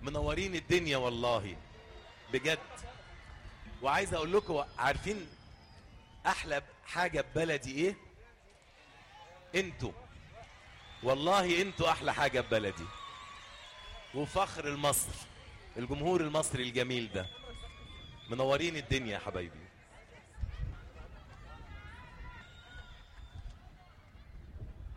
منورين الدنيا والله بجد وعايز اقول لكم عارفين احلى حاجه ببلدي ايه انتوا والله انتوا احلى حاجه ببلدي وفخر المصر الجمهور المصري الجميل ده منورين الدنيا يا حبايبي